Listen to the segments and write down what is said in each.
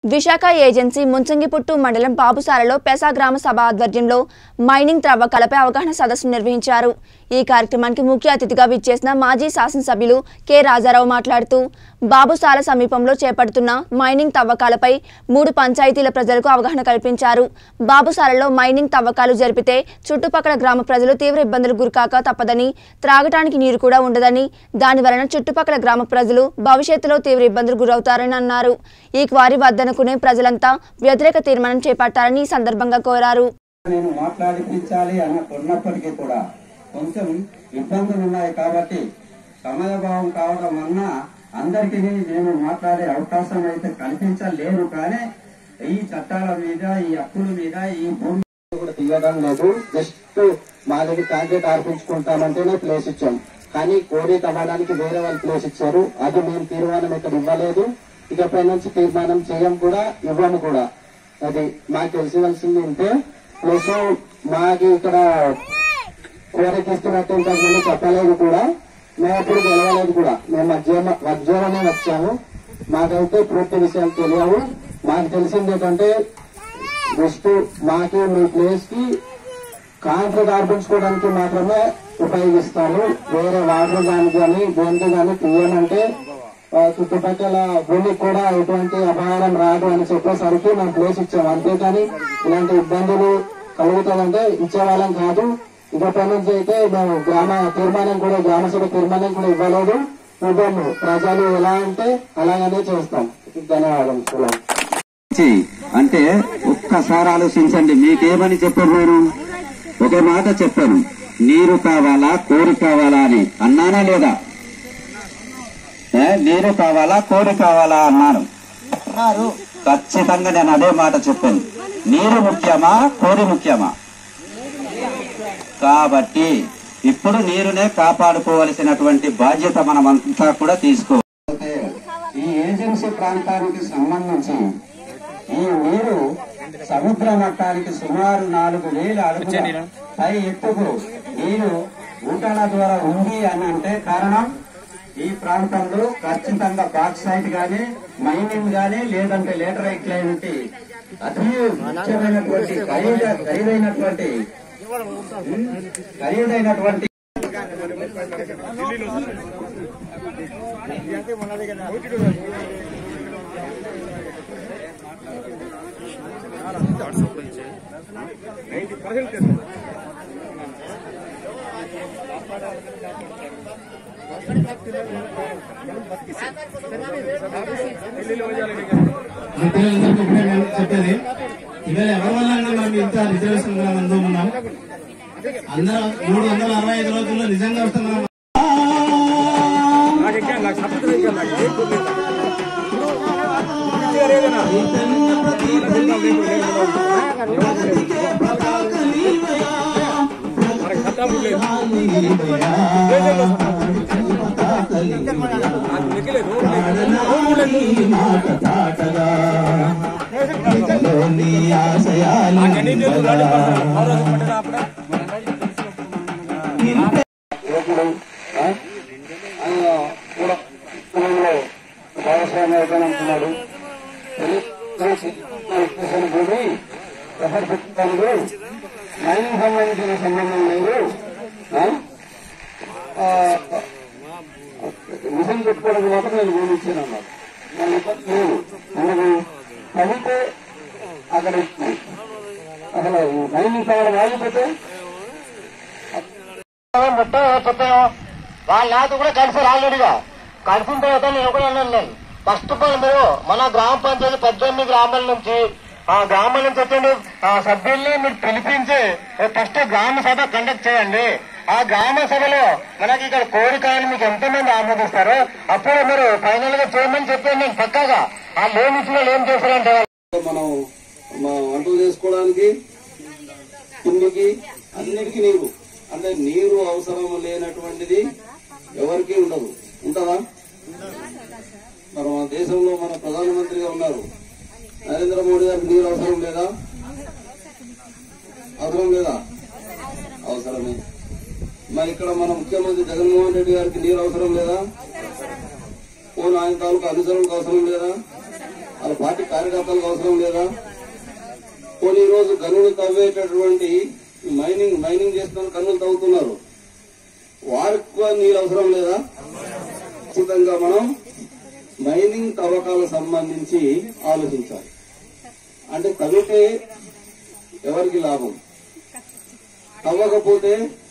Visakha agency Munchingiputtu మండలం బాబుసాలలో పెసా గ్రామ సభ ఆధ్వర్యంలో మైనింగ్ త్రవ్వకాలపై అవగాహన సదస్సు నిర్వహించారు ఈ కార్యక్రమానికి ముఖ్య అతిథిగా విచ్చేసిన మాజీ శాసనసభ్యులు కె రాజారావు మాట్లాడుతూ బాబుసాల సమీపంలో చేపడుతున్న మైనింగ్ తవ్వకాలపై మూడు పంచాయతీల ప్రజలకు అవగాహన కల్పించారు బాబుసాలలో మైనింగ్ తవ్వకాలు జరిపితే చుట్టుపక్కల గ్రామ ప్రజలు తీవ్ర ఇబ్బందులు గురికాక తప్పదని త్రాగటానికి నీరు కూడా ఉండదని దాని వలన చుట్టుపక్కల గ్రామ ప్రజలు భవిష్యత్తులో తీవ్ర ఇబ్బందులు గురవుతారని అన్నారు ఈ క్వారీ వద్దనుకునే ప్రజలంతా వ్యతిరేక తీర్మానం చేపట్టాలని ఈ సందర్భంగా కోరారు నేను మాట్లాడిపించాలి అన్నట్టున్నప్పటికీ కూడా కొంచెం ఇబ్బందులు ఉన్నాయి కాబట్టి సమయభావం కావడం వలన అందరికీ నేను మాట్లాడే అవకాశం అయితే కల్పించలేను కానీ ఈ చట్టాల మీద ఈ హక్కుల మీద ఈ భూమి మీద కూడా తీయడం లేదు జస్ట్ మా దగ్గర కాంట్రాక్ట్ అర్పించుకుంటామంటేనే ప్లేస్ ఇచ్చాం కానీ కోడి తవ్వడానికి వేరే వాళ్ళు ప్లేస్ ఇచ్చారు అది మేము తీర్మానం ఇక్కడ ఇవ్వలేదు ఇకపై నుంచి తీర్మానం చేయం కూడా ఇవ్వము కూడా అది మాకు తెలిసివలసింది ఉంటే ప్లస్ మాకు ఇక్కడ కోరిక ఇస్తున్నట్టు ఇంతకు ముందు చెప్పలేదు కూడా మేము అప్పుడు గెలవలేదు కూడా మేము మధ్యాహ్నం మధ్యాహ్నమే వచ్చాము మాకైతే పూర్తి విషయాలు తెలియవు మాకు తెలిసింది ఏంటంటే జస్ట్ మాకి మీ ప్లేస్ కి కాంట్రాక్ట్ ఆర్పించుకోవడానికి మాత్రమే ఉపయోగిస్తాను వేరే వాటర్ కానీ కానీ దేనికి కానీ తీయమంటే ఆ, చుట్టుపక్కల భూమికి కూడా ఎటువంటి అపహారం రాదు అని చెప్పేసరికి మేము ప్లేస్ ఇచ్చాము అంతేకాని ఇలాంటి ఇబ్బందులు కలుగుతుందంటే ఇచ్చేవాళ్ళం కాదు ఇకపై నుంచి అయితే మేము గ్రామ తీర్మానం కూడా గ్రామ సభ తీర్మానం కూడా ఇవ్వలేదు ఇవ్వము ప్రజలు ఎలా అంటే అలాగనే చేస్తాం ధన్యవాదాలు చి అంటే ఒక్కసారి ఆలోచించండి మీకేమని చెప్పారు నేను ఒక మాట చెప్పాను నీరు కావాలా కోరి కావాలా అని అన్నానా లేదా ఏ, నీరు కావాలా కోరి కావాలా అన్నాను ఖచ్చితంగా నేను అదే మాట చెప్పాను నీరు ముఖ్యమా కోరి ముఖ్యమా కాబట్టి ఇప్పుడు నీరునే కాపాడుకోవలసినటువంటి బాధ్యత మనమంతా కూడా తీసుకో అయితే ఈ ఏజెన్సీ ప్రాంతానికి సంబంధించి ఈ నీరు సముద్ర మట్టానికి సుమారు నాలుగు వేల అడుగుల పై ఎత్తుకు నీరు ఊటల ద్వారా ఉంది అని అంటే కారణం ఈ ప్రాంతంలో ఖచ్చితంగా బాక్సైట్ గాని మైనింగ్ గాని లేదంటే లేటరైట్ లాంటి అతి ముఖ్యమైనటువంటి ఖరీద ఖరీదైనటువంటి ఖరీదైనటువంటి మన పిల్లలందరికీ ఒకటే నేను చెప్పేది ఇవాళ ఎవరి వల్ల అండి మనం ఇంత రిజర్వేషన్ అందు ఉన్నాం అందరం మూడు వందల అరవై ఐదు రోజుల్లో నిజంగా వస్తున్నాం యువకుడు ఆ? ఆయన కూడా కులంలో భాగస్వామి అవుతానంటున్నాడు తెలుగుదేశం భూమి ఎవరు పెట్టుతాడు మైనింగ్ సంబంధించిన సంబంధం లేదు ఆ? ఆ, మిషన్ పెట్టుకోవడానికి మాత్రం నేను భూమి ఇచ్చాను అన్నారు మళ్ళీ లేదు మనకు కవితే అక్కడ ఇచ్చి అసలు మైనింగ్ కావడం ఆగిపోతే మొత్తం చెప్పాను వాళ్ళ నాతో కూడా కలిసారు ఆల్రెడీగా కలిసిన తర్వాత నేను కూడా అన్నాను నేను ఫస్ట్ ఆఫ్ ఆల్ మీరు మన గ్రామ పంచాయతీ పద్దెనిమిది గ్రామాల నుంచి ఆ గ్రామాల నుంచి వచ్చండి ఆ సభ్యుల్ని మీరు పిలిపించి ఫస్ట్ గ్రామ సభ కండక్ట్ చేయండి ఆ గ్రామ సభలో మనకి ఇక్కడ కోరికలు మీకు ఎంతమంది ఆమోదిస్తారో అప్పుడు మీరు ఫైనల్ గా చేయమని చెప్పాను నేను పక్కాగా ఆ లోన్ ఇచ్చిన వాళ్ళు ఏం చేస్తారంటే మనం మా వంటలు చేసుకోవడానికి తిండికి అన్నిటికీ నీరు అంటే నీరు అవసరం లేనటువంటిది ఎవరికీ ఉండదు ఉంటుందా మరి మన దేశంలో మన ప్రధానమంత్రిగా ఉన్నారు నరేంద్ర మోడీ గారికి నీరు అవసరం లేదా అవసరం లేదా అవసరమే మరి ఇక్కడ మన ముఖ్యమంత్రి జగన్మోహన్ రెడ్డి గారికి నీరు అవసరం లేదా పోను ఆయన తాలూకు అనుసరణకు అవసరం లేదా వాళ్ళ పార్టీ కార్యకర్తలకు అవసరం లేదా పోనీ ఈ రోజు గనులు తవ్వేటటువంటి ఈ మైనింగ్ మైనింగ్ చేస్తున్న గనులు తవ్వుతున్నారు వారికి కూడా నీళ్ళు అవసరం లేదా ఖచ్చితంగా మనం మైనింగ్ తవ్వకాలకు సంబంధించి ఆలోచించాలి అంటే తవ్వితే ఎవరికి లాభం తవ్వకపోతే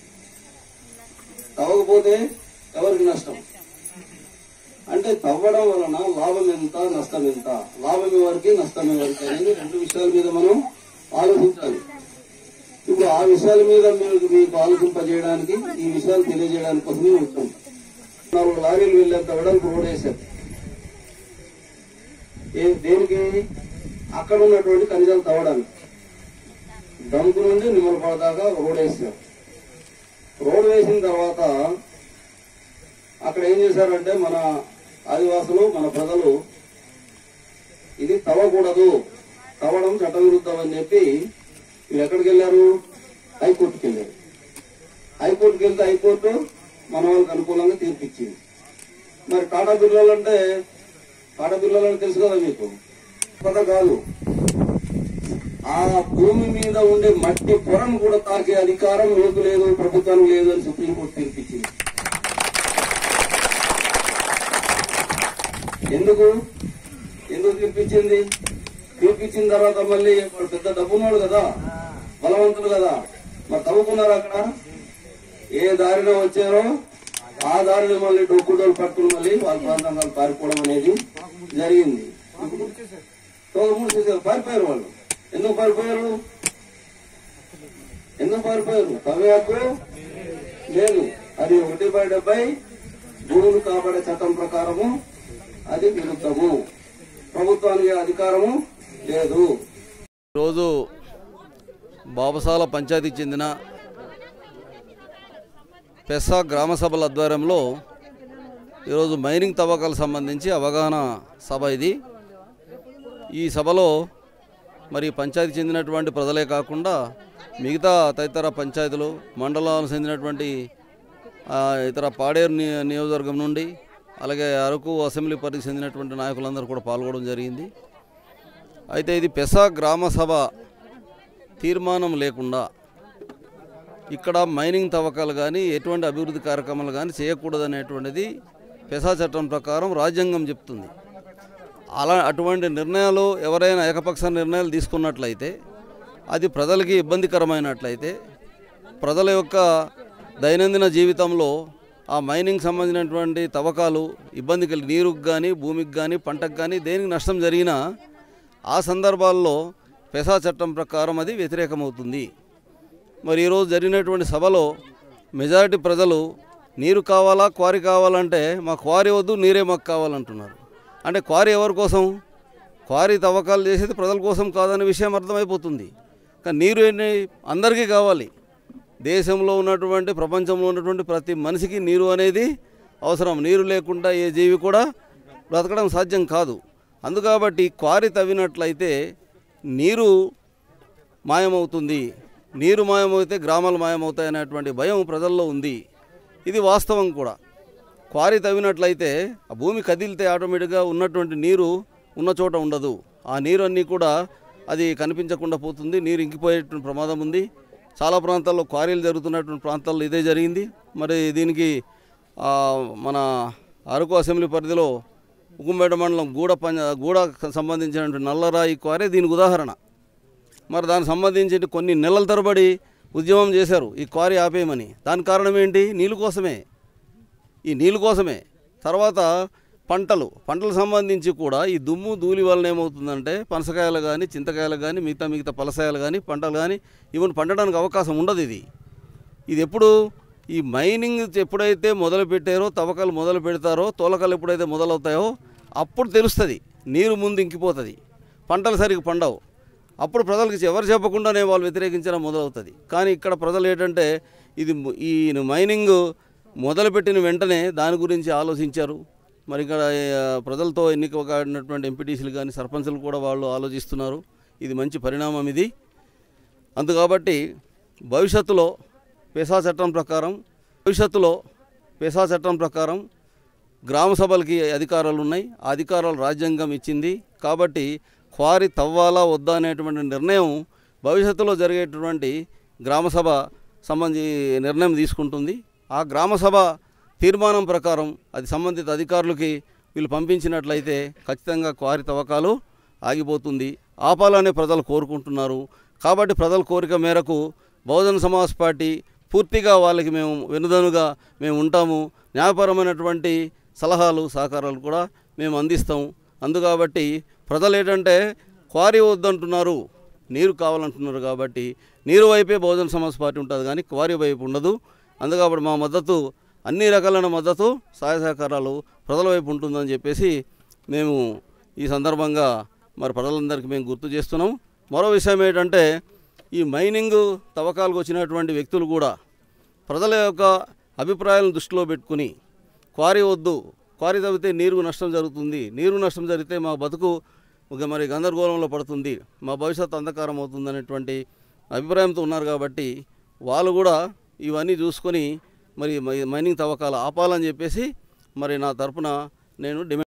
తవ్వకపోతే ఎవరికి నష్టం అంటే తవ్వడం వలన లాభం ఎంత నష్టం ఎంత లాభం ఎవరికి నష్టం ఎవరికి అనేది రెండు విషయాల మీద మనం ఆలోచించాలి ఇప్పుడు ఆ విషయాల మీద మీరు మీకు ఆలోచింపజేయడానికి ఈ విషయాలు తెలియజేయడానికి కోసమే వచ్చాం నాలుగు లారీలు వెళ్ళేంత వెడల్పు రోడ్ వేశారు ఏ దేనికి అక్కడ ఉన్నటువంటి ఖనిజాలు తవ్వడానికి డంపు నుండి నిమ్మలపాడ దాకా రోడ్ వేసారు రోడ్ వేసిన తర్వాత అక్కడ ఏం చేశారంటే మన ఆదివాసులు మన ప్రజలు ఇది తవ్వకూడదు తవ్వడం చట్టవిరుద్ధం అని చెప్పి వీళ్ళు ఎక్కడికి వెళ్ళారు హైకోర్టుకి వెళ్ళారు హైకోర్టుకి వెళ్తే హైకోర్టు మన వాళ్ళకి అనుకూలంగా తీర్పిచ్చింది మరి టాటా బిర్లాలు అంటే టాటా బిర్లాలు అంటే తెలుసు కదా మీకు కొత్త కాదు ఆ భూమి మీద ఉండే మట్టి పొరను కూడా తాకే అధికారం మీకు లేదు ప్రభుత్వానికి లేదు అని సుప్రీంకోర్టు తీర్పిచ్చింది ఎందుకు ఎందుకు తీర్పిచ్చింది తీర్పిచ్చిన తర్వాత మళ్ళీ వాడు పెద్ద డబ్బున్నాడు కదా బలవంతుడు కదా మరి తవ్వుకున్నారు అక్కడ ఏ దారిలో వచ్చారో ఆ దారిని మళ్ళీ డొక్కుడోలు పట్టుకుని మళ్ళీ వాళ్ళ ప్రాంతంగా పారిపోవడం అనేది జరిగింది తోలు చేశారు పారిపోయారు వాళ్ళు ఎందుకు పారిపోయారు ఎందుకు పారిపోయారు తవ్వే హక్కు లేదు అది ఒకటి బై డెబ్బై భూములు కాపాడే చట్టం ప్రకారము అది విరుద్ధము ప్రభుత్వానికి అధికారము లేదు ఈరోజు బాబసాల పంచాయతీకి చెందిన పెస్సా గ్రామ సభల ఆధ్వర్యంలో ఈరోజు మైనింగ్ తవ్వకాలకు సంబంధించి అవగాహన సభ ఇది ఈ సభలో మరి పంచాయతీ చెందినటువంటి ప్రజలే కాకుండా మిగతా తదితర పంచాయతీలు మండలాలకు చెందినటువంటి ఆ, ఇతర పాడేరు నియ- నియోజకవర్గం నుండి అలాగే అరకు అసెంబ్లీ పరిధికి చెందినటువంటి నాయకులందరూ కూడా పాల్గొనడం జరిగింది అయితే ఇది పెసా గ్రామ సభ తీర్మానం లేకుండా ఇక్కడ మైనింగ్ తవ్వకాలు కానీ ఎటువంటి అభివృద్ధి కార్యక్రమాలు కానీ చేయకూడదనేటువంటిది పెసా చట్టం ప్రకారం రాజ్యాంగం చెప్తుంది అలా అటువంటి నిర్ణయాలు ఎవరైనా ఏకపక్ష నిర్ణయాలు తీసుకున్నట్లయితే అది ప్రజలకి ఇబ్బందికరమైనట్లయితే ప్రజల యొక్క దైనందిన జీవితంలో ఆ మైనింగ్ సంబంధించినటువంటి తవ్వకాలు ఇబ్బంది కలిగి నీరుకు కానీ భూమికి కానీ పంటకు కానీ దేనికి నష్టం జరిగినా ఆ సందర్భాల్లో పెసా చట్టం ప్రకారం అది వ్యతిరేకమవుతుంది మరి ఈరోజు జరిగినటువంటి సభలో మెజారిటీ ప్రజలు నీరు కావాలా క్వారీ కావాలంటే మా క్వారీ వద్దు నీరే మాకు కావాలంటున్నారు అంటే క్వారీ ఎవరి కోసం క్వారీ తవ్వకాలు చేసేది ప్రజల కోసం కాదనే విషయం అర్థమైపోతుంది కానీ నీరు ఏంటి అందరికీ కావాలి దేశంలో ఉన్నటువంటి ప్రపంచంలో ఉన్నటువంటి ప్రతి మనిషికి నీరు అనేది అవసరం నీరు లేకుండా ఏ జీవి కూడా బ్రతకడం సాధ్యం కాదు అందుకాబట్టి క్వారీ తవ్వినట్లయితే నీరు మాయమవుతుంది నీరు మాయమైతే గ్రామాలు మాయమవుతాయి అనేటువంటి భయం ప్రజల్లో ఉంది ఇది వాస్తవం కూడా క్వారీ తవ్వినట్లయితే ఆ భూమి కదిలితే ఆటోమేటిక్గా ఉన్నటువంటి నీరు ఉన్న చోట ఉండదు ఆ నీరు అన్నీ కూడా అది కనిపించకుండా పోతుంది నీరు ఇంకిపోయేటువంటి ప్రమాదం ఉంది చాలా ప్రాంతాల్లో క్వారీలు జరుగుతున్నటువంటి ప్రాంతాల్లో ఇదే జరిగింది మరి దీనికి ఆ, మన అరకు అసెంబ్లీ పరిధిలో ఉకుంపేట మండలం గూడ పంచ గూడ సంబంధించినటువంటి నల్లరాయి క్వారీ దీనికి ఉదాహరణ మరి దానికి సంబంధించి కొన్ని నెలల తరబడి ఉద్యమం చేశారు ఈ క్వారీ ఆపేయమని దాని కారణం ఏంటి నీళ్ళు కోసమే ఈ నీళ్ళు కోసమే తర్వాత పంటలు పంటలకు సంబంధించి కూడా ఈ దుమ్ము ధూళి వలన ఏమవుతుందంటే పనసకాయలు కానీ చింతకాయలు కానీ మిగతా మిగతా పలసాయలు కానీ పంటలు కానీ ఇవన్నీ పండడానికి అవకాశం ఉండదు ఇది ఇది ఎప్పుడు ఈ మైనింగ్ ఎప్పుడైతే మొదలు పెట్టారో తవ్వకాలు మొదలు పెడతారో తోలకాలు ఎప్పుడైతే మొదలవుతాయో అప్పుడు తెలుస్తుంది నీరు ముందు ఇంకిపోతుంది పంటలు సరిగ్గా పండవు అప్పుడు ప్రజలకు ఎవరు చెప్పకుండానే వాళ్ళు వ్యతిరేకించడం మొదలవుతుంది కానీ ఇక్కడ ప్రజలు ఏంటంటే ఇది ము- ఈ మైనింగ్ మొదలుపెట్టిన వెంటనే దాని గురించి ఆలోచించారు మరి ఇక్కడ ఆ, ప్రజలతో ఎన్నికబడినటువంటి ఎంపీటీసీలు కానీ సర్పంచులు కూడా వాళ్ళు ఆలోచిస్తున్నారు ఇది మంచి పరిణామం ఇది అందు కాబట్టి భవిష్యత్తులో పేసా చట్టం ప్రకారం భవిష్యత్తులో పేసా చట్టం ప్రకారం గ్రామ సభలకి అధికారాలు ఉన్నాయి ఆ అధికారాలు రాజ్యాంగం ఇచ్చింది కాబట్టి క్వారీ తవ్వాలా వద్దా అనేటువంటి నిర్ణయం భవిష్యత్తులో జరిగేటటువంటి గ్రామసభ సంబంధి నిర్ణయం తీసుకుంటుంది ఆ గ్రామసభ తీర్మానం ప్రకారం అది సంబంధిత అధికారులకి వీళ్ళు పంపించినట్లయితే ఖచ్చితంగా క్వారీ తవ్వకాలు ఆగిపోతుంది ఆపాలనే ప్రజలు కోరుకుంటున్నారు కాబట్టి ప్రజల కోరిక మేరకు బహుజన సమాజ్ పార్టీ పూర్తిగా వాళ్ళకి మేము వెనుదనుగా మేము ఉంటాము న్యాయపరమైనటువంటి సలహాలు సహకారాలు కూడా మేము అందిస్తాం అందుకాబట్టి ప్రజలు ఏంటంటే క్వారీ వద్దంటున్నారు నీరు కావాలంటున్నారు కాబట్టి నీరు వైపే బహుజన సమాజ్ పార్టీ ఉంటుంది కానీ క్వారీ వైపు ఉండదు అందుకప్పుడు మా మద్దతు అన్ని రకాలైన మద్దతు సహాయ సహకారాలు ప్రజల వైపు ఉంటుందని చెప్పేసి మేము ఈ సందర్భంగా మరి ప్రజలందరికీ మేము గుర్తు చేస్తున్నాం మరో విషయం ఏంటంటే ఈ మైనింగ్ తవ్వకాలకు వచ్చినటువంటి వ్యక్తులు కూడా ప్రజల యొక్క అభిప్రాయాలను దృష్టిలో పెట్టుకుని క్వారీ వద్దు క్వారీ తవ్వితే నీరు నష్టం జరుగుతుంది నీరు నష్టం జరిగితే మా బతుకు ఒక మరి గందరగోళంలో పడుతుంది మా భవిష్యత్తు అంధకారం అవుతుంది అనేటువంటి అభిప్రాయంతో ఉన్నారు కాబట్టి వాళ్ళు కూడా ఇవన్నీ చూసుకొని మరి మై- మైనింగ్ తవ్వకాలు ఆపాలని చెప్పేసి మరి నా తరపున నేను డిమాండ్